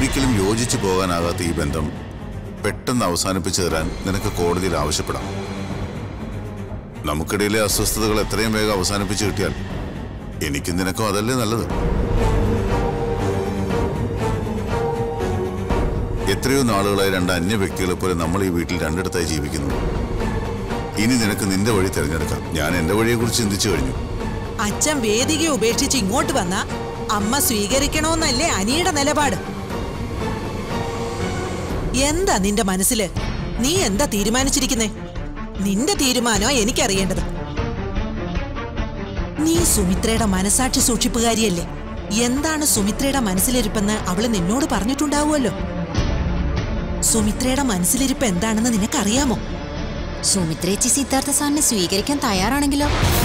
ഒരിക്കലും യോജിച്ചു പോകാനാകാത്ത ഈ ബന്ധം പെട്ടെന്ന് അവസാനിപ്പിച്ചു തരാൻ നിനക്ക് കോടതിയിൽ ആവശ്യപ്പെടാം നമുക്കിടയിലെ അസ്വസ്ഥതകൾ എത്രയും വേഗം അവസാനിപ്പിച്ചു കിട്ടിയാൽ എനിക്കും നിനക്കും അതല്ലേ നല്ലത് എത്രയോ നാളുകളായി രണ്ട് അന്യ വ്യക്തികളെ പോലെ നമ്മൾ ഈ വീട്ടിൽ രണ്ടിടത്തായി ജീവിക്കുന്നു ഇനി നിനക്ക് നിന്റെ വഴി തിരഞ്ഞെടുക്കാം ഞാൻ എന്റെ വഴിയെക്കുറിച്ച് ചിന്തിച്ചു കഴിഞ്ഞു അച്ഛൻ വേദിക ഉപേക്ഷിച്ച് ഇങ്ങോട്ട് വന്ന അമ്മ സ്വീകരിക്കണോന്നല്ലേ അനിയുടെ നിലപാട് എന്താ നിന്റെ മനസ്സില് നീ എന്താ തീരുമാനിച്ചിരിക്കുന്നേ നിന്റെ തീരുമാനോ എനിക്കറിയേണ്ടത് നീ സുമിത്രയുടെ മനസാക്ഷി സൂക്ഷിപ്പുകാരിയല്ലേ എന്താണ് സുമിത്രയുടെ മനസ്സിലിരിപ്പെന്ന് അവള് നിന്നോട് പറഞ്ഞിട്ടുണ്ടാവുമല്ലോ സുമിത്രയുടെ മനസ്സിലിരിപ്പ് എന്താണെന്ന് നിനക്കറിയാമോ സുമിത്രേച്ചി സിദ്ധാർത്ഥ സാറിനെ സ്വീകരിക്കാൻ തയ്യാറാണെങ്കിലോ